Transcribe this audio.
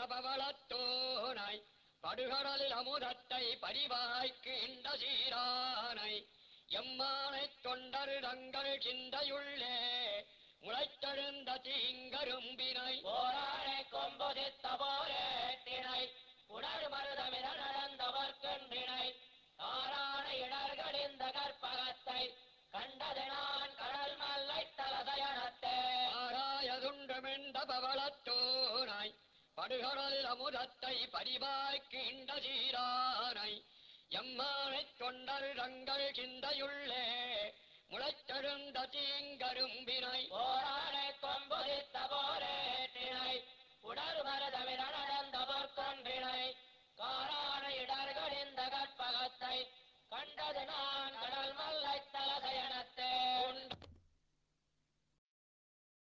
பவளத்தோனாய் படுகடலில் அமுதத்தை பரிவாய்க்கு இந்த சீரானை எம்மானை தொண்டர் தங்கள் சிந்தையுள்ளே முளைத்தெழுந்த தீங்கரும்பினை போரானை கொம்புதித்த போரேட்டினை உணர் மருதமிட நடந்தவர்கன்றினை தாரான இடர்களிந்த கற்பகத்தை கண்டது நான் கடல் மல்லை தலசயனத்தே ஆராயதுண்டுமென்ற பவளத்தோனாய் படுகடலில் அமுதத்தை பரிவாய்க்கு இந்த சீரானை எம்மானை தொண்டர் தங்கள் சிந்தையுள்ளே முளைத்தெழுந்த தீங்கரும்பினை போரா